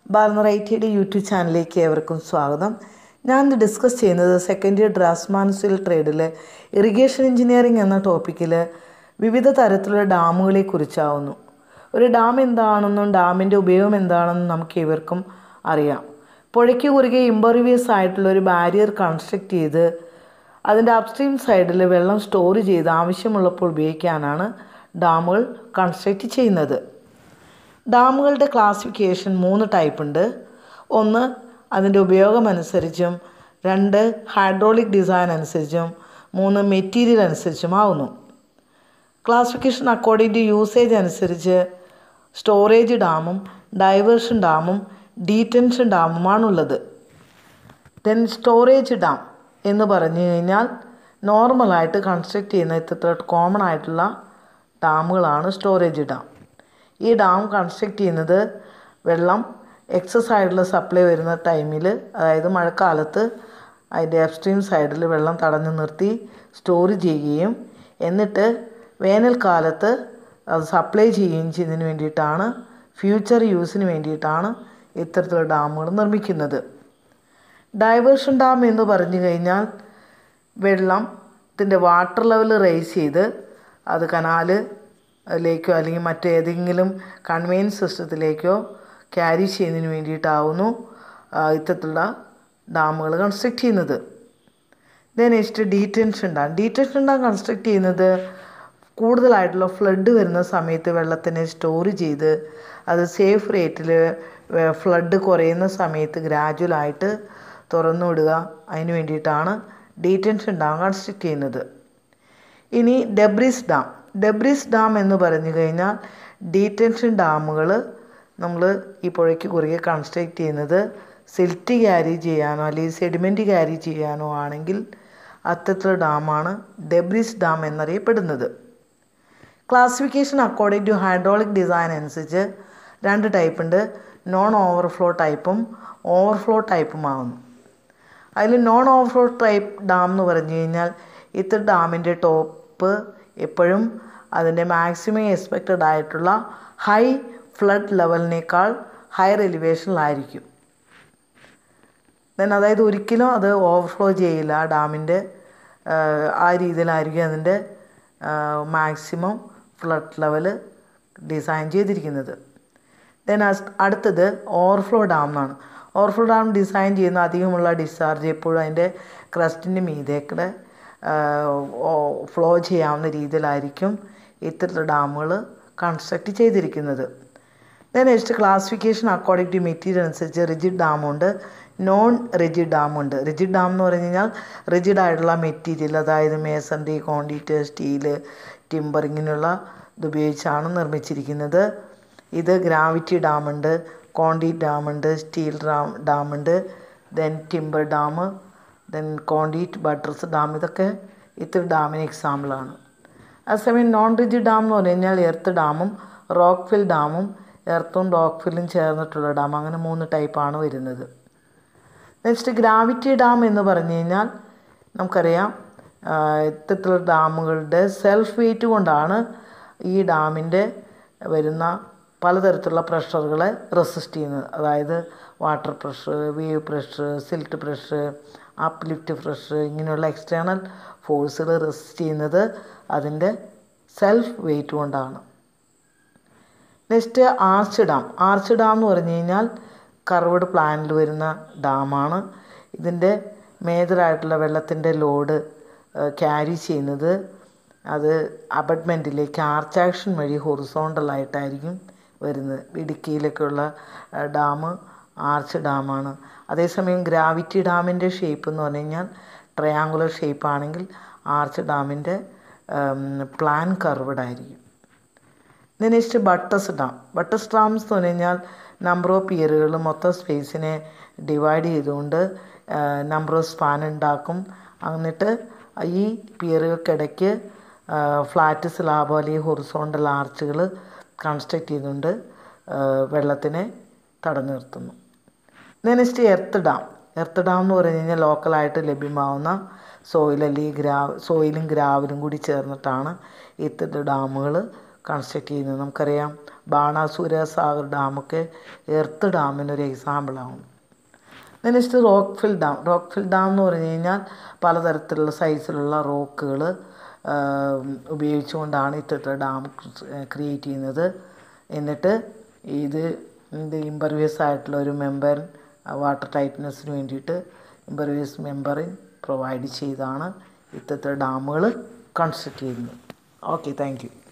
ബാലനറൈറ്റിയുടെ YouTube ചാനലിലേക്ക് ഏവർക്കും സ്വാഗതം ഞാൻ ഇന്ന് ഡിസ്കസ് ചെയ്യുന്നത് സെക്കൻഡ് ഇയർ ഡ്രാസ്മാൻസിൽ ട്രേഡിലെ ഇറിഗേഷൻ എഞ്ചിനീയറിംഗ് എന്ന ടോപ്പിക്കിൽ വിവിധ തരത്തിലുള്ള ഡാമുകളെ കുറിച്ചാവുന്നു ഒരു ഡാം എന്താണെന്നും ഡാമിൻ്റെ ഉപയോഗം എന്താണെന്നും നമുക്ക് ഇവർക്കും അറിയാം പുഴയ്ക്ക് കുറുകെ ഇമ്പർവിയസ് ആയിട്ടുള്ള ഒരു ബാരിയർ കൺസ്ട്രക്റ്റ് ചെയ്ത് അതിൻ്റെ അപ്സ്ട്രീം സൈഡിൽ വെള്ളം സ്റ്റോർ ചെയ്ത് ആവശ്യമുള്ളപ്പോൾ ഉപയോഗിക്കാനാണ് ഡാമുകൾ കൺസ്ട്രക്റ്റ് ചെയ്യുന്നത് ഡാമുകളുടെ ക്ലാസിഫിക്കേഷൻ മൂന്ന് ടൈപ്പ് ഉണ്ട് ഒന്ന് അതിൻ്റെ ഉപയോഗമനുസരിച്ചും രണ്ട് ഹൈഡ്രോളിക് ഡിസൈൻ അനുസരിച്ചും മൂന്ന് മെറ്റീരിയൽ അനുസരിച്ചുമാവുന്നു ക്ലാസിഫിക്കേഷൻ അക്കോർഡിംഗ് ടു യൂസേജ് അനുസരിച്ച് സ്റ്റോറേജ് ഡാമും ഡൈവേർഷൻ ഡാമും ഡീറ്റൻഷൻ ഡാമുമാണുള്ളത് ദെൻ സ്റ്റോറേജ് ഡാം എന്ന് പറഞ്ഞു കഴിഞ്ഞാൽ നോർമലായിട്ട് കൺസ്ട്രക്റ്റ് ചെയ്യുന്ന ഇത്ര കോമൺ ആയിട്ടുള്ള ഡാമുകളാണ് സ്റ്റോറേജ് ഡാം ഈ ഡാം കൺസ്ട്രക്റ്റ് ചെയ്യുന്നത് വെള്ളം എക്സസ് ആയിട്ടുള്ള സപ്ലൈ വരുന്ന ടൈമിൽ അതായത് മഴക്കാലത്ത് അതിൻ്റെ അപ്സ്ട്രീം സൈഡിൽ വെള്ളം തടഞ്ഞു നിർത്തി സ്റ്റോർ ചെയ്യുകയും എന്നിട്ട് വേനൽക്കാലത്ത് അത് സപ്ലൈ ചെയ്യുകയും ചെയ്യുന്നതിന് വേണ്ടിയിട്ടാണ് ഫ്യൂച്ചർ യൂസിന് വേണ്ടിയിട്ടാണ് ഇത്തരത്തിലുള്ള ഡാമുകൾ നിർമ്മിക്കുന്നത് ഡൈവേർഷൻ ഡാം എന്ന് പറഞ്ഞു കഴിഞ്ഞാൽ വെള്ളത്തിൻ്റെ വാട്ടർ ലെവൽ റേസ് ചെയ്ത് അത് കനാലിലേക്കോ അല്ലെങ്കിൽ മറ്റേതെങ്കിലും കൺവെയൻസ് സിസ്റ്റത്തിലേക്കോ ക്യാരി ചെയ്യുന്നതിന് വേണ്ടിയിട്ടാവുന്നു ഇത്തരത്തിലുള്ള ഡാമുകൾ കൺസ്ട്രക്റ്റ് ചെയ്യുന്നത് then next detention dam detention dam construct ചെയ്യുന്നത് കൂടുതലായിട്ടുള്ള ഫ്ലഡ് വരുന്ന സമയത്ത് വെള്ളത്തിനെ സ്റ്റോർ ചെയ്ത് അത് സേഫ് റേറ്റിൽ ഫ്ലഡ് കുറയുന്ന സമയത്ത് ഗ്രാജുവലായിട്ട് തുറന്നു വിടുക അതിന് വേണ്ടിയിട്ടാണ് ഡീറ്റൻഷൻ ഡാം കൺസ്ട്രക്റ്റ് ചെയ്യുന്നത് ഇനി ഡെബ്രിസ് ഡാം ഡെബ്രിസ് ഡാം എന്ന് പറഞ്ഞു കഴിഞ്ഞാൽ ഡീറ്റൻഷൻ ഡാമുകൾ നമ്മൾ ഈ പുഴയ്ക്ക് കുറുകെ കൺസ്ട്രക്റ്റ് ചെയ്യുന്നത് സിൽറ്റ് ക്യാരി ചെയ്യാനോ അല്ലെങ്കിൽ സെഡിമെൻറ്റ് ക്യാരി ചെയ്യാനോ ആണെങ്കിൽ അത്തരത്തിലുള്ള ഡാമാണ് ഡെബ്രിസ് ഡാം എന്നറിയപ്പെടുന്നത് classification according to hydraulic design അനുസരിച്ച് രണ്ട് ടൈപ്പ് ഉണ്ട് നോൺ ഓവർഫ്ലോ ടൈപ്പും ഓവർഫ്ലോ ടൈപ്പും ആവുന്നു അതിൽ നോൺ ഓവർഫ്ലോ ടൈപ്പ് ഡാം എന്ന് പറഞ്ഞു കഴിഞ്ഞാൽ ഇത്ര ഡാമിൻ്റെ ടോപ്പ് എപ്പോഴും അതിൻ്റെ മാക്സിമം എക്സ്പെക്റ്റഡ് ആയിട്ടുള്ള ഹൈ ഫ്ലഡ് ലെവലിനേക്കാൾ ഹയർ എലിവേഷനിലായിരിക്കും ദെൻ അതായത് ഒരിക്കലും അത് ഓവർഫ്ലോ ചെയ്യില്ല ആ ഡാമിൻ്റെ ആ രീതിയിലായിരിക്കും അതിൻ്റെ മാക്സിമം ഫ്ലഡ് ലെവൽ ഡിസൈൻ ചെയ്തിരിക്കുന്നത് ദെൻ അടുത്തത് ഓവർഫ്ലോ ഡാം എന്നാണ് ഓവർഫ്ലോ ഡാം ഡിസൈൻ ചെയ്യുന്ന അധികമുള്ള ഡിസ്ചാർജ് എപ്പോഴും അതിൻ്റെ ക്രസ്റ്റിൻ്റെ മീതേക്കൂടെ ഫ്ലോ ചെയ്യാവുന്ന രീതിയിലായിരിക്കും ഇത്തരത്തിലുള്ള ഡാമുകൾ കൺസ്ട്രക്റ്റ് ചെയ്തിരിക്കുന്നത് then next classification according to material അനുസരിച്ച് റിജിഡ് ഡാമുണ്ട് നോൺ റിജിഡ് ഡാമുണ്ട് റിജിഡ് ഡാം എന്ന് പറഞ്ഞു കഴിഞ്ഞാൽ റിജിഡ് ആയിട്ടുള്ള മെറ്റീരിയൽ അതായത് മേസൺറി കോൺക്രീറ്റ് സ്റ്റീല് ടിമ്പർ ഇങ്ങനെയുള്ള ഇതുപയോഗിച്ചാണ് നിർമ്മിച്ചിരിക്കുന്നത് ഇത് ഗ്രാവിറ്റി ഡാമുണ്ട് കോൺക്രീറ്റ് ഡാമുണ്ട് സ്റ്റീൽ ഡാം ഡാമുണ്ട് then timber dam then concrete buttress dam ഇതൊക്കെ ഇത്ര ഡാമിന് എക്സാമ്പിളാണ് അതേസമയം നോൺ റിജിഡ് ഡാം എന്ന് പറഞ്ഞു കഴിഞ്ഞാൽ എർത്ത് ഡാമും റോക്ക് ഫിൽ ഡാമും എർത്തും റോക്ക് ഫില്ലും ചേർന്നിട്ടുള്ള ഡാം അങ്ങനെ മൂന്ന് ടൈപ്പാണ് വരുന്നത് നെക്സ്റ്റ് ഗ്രാവിറ്റി ഡാം എന്ന് പറഞ്ഞു കഴിഞ്ഞാൽ നമുക്കറിയാം ഇത്തരത്തിലുള്ള ഡാമുകളുടെ സെൽഫ് വെയിറ്റ് കൊണ്ടാണ് ഈ ഡാമിൻ്റെ വരുന്ന പലതരത്തിലുള്ള പ്രഷറുകളെ റെസിസ്റ്റ് ചെയ്യുന്നത് അതായത് water pressure wave pressure silt pressure uplift pressure ഇങ്ങനെയുള്ള എക്സ്റ്റേണൽ ഫോഴ്സുകൾ റെസിസ്റ്റ് ചെയ്യുന്നത് അതിൻ്റെ സെൽഫ് വെയിറ്റ് കൊണ്ടാണ് next arch dam arch dam എന്ന് പറഞ്ഞു കഴിഞ്ഞാൽ കർവ്ഡ് പ്ലാനിൽ വരുന്ന ഡാമാണ് ഇതിൻ്റെ മേജറായിട്ടുള്ള വെള്ളത്തിൻ്റെ ലോഡ് ക്യാരി ചെയ്യുന്നത് അത് അബട്ട്മെൻറ്റിലേക്ക് ആർച്ച് ആക്ഷൻ വഴി ഹൊറിസോണ്ടലായിട്ടായിരിക്കും വരുന്നത് ഇടുക്കിയിലൊക്കെയുള്ള ഡാം ആർച്ച് ഡാമാണ് അതേസമയം ഗ്രാവിറ്റി ഡാമിൻ്റെ ഷേപ്പ് എന്ന് പറഞ്ഞു കഴിഞ്ഞാൽ ട്രയാങ്കുലർ ഷേപ്പ് ആണെങ്കിൽ ആർച്ച് ഡാമിൻ്റെ പ്ലാൻ കർവ്ഡ് ആയിരിക്കും next buttress dam buttress dams എന്ന് പറഞ്ഞു കഴിഞ്ഞാൽ നമ്പർ ഓഫ് പിയറുകൾ മൊത്തം സ്പേസിനെ ഡിവൈഡ് ചെയ്തുകൊണ്ട് നമ്പർ ഓഫ് സ്പാൻ ഉണ്ടാക്കും എന്നിട്ട് ഈ പിയറുകൾക്കിടയ്ക്ക് ഫ്ലാറ്റ് സ്ലാബോ അല്ലെങ്കിൽ ഹൊറിസോണ്ടൽ ആർച്ചുകൾ കൺസ്ട്രക്റ്റ് ചെയ്തുകൊണ്ട് വെള്ളത്തിനെ തടഞ്ഞു നിർത്തുന്നു next earth dam earth dam എന്ന് പറഞ്ഞു കഴിഞ്ഞാൽ ലോക്കലായിട്ട് ലഭ്യമാവുന്ന സോയിൽ അല്ലെങ്കിൽ ഗ്രാ സോയിലും ഗ്രാവലും കൂടി ചേർന്നിട്ടാണ് ഇത്തരം ഡാമുകൾ കൺസ്ട്രക്ട് ചെയ്യുന്നത് നമുക്കറിയാം ബാണാസുര സാഗർ ഡാമൊക്കെ എർത്ത് ഡാമിനൊരു എക്സാമ്പിളാണ് next rock fill dam rock fill dam എന്ന് പറഞ്ഞു കഴിഞ്ഞാൽ പലതരത്തിലുള്ള സൈസിലുള്ള റോക്കുകൾ ഉപയോഗിച്ചുകൊണ്ടാണ് ഇത്തരത്തിലുള്ള ഡാം ക്രിയേറ്റ് ചെയ്യുന്നത് എന്നിട്ട് ഇത് ഇത് ഇമ്പർവിയസ് ആയിട്ടുള്ള ഒരു മെമ്പർ വാട്ടർ ടൈറ്റ്നസ്സിന് വേണ്ടിയിട്ട് ഇമ്പർവിയസ് മെമ്പറിൻ പ്രൊവൈഡ് ചെയ്താണ് ഇത്തരത്തിലുള്ള ഡാമുകൾ കൺസ്ട്രക്ട് ചെയ്യുന്നത് ഓക്കെ താങ്ക് യു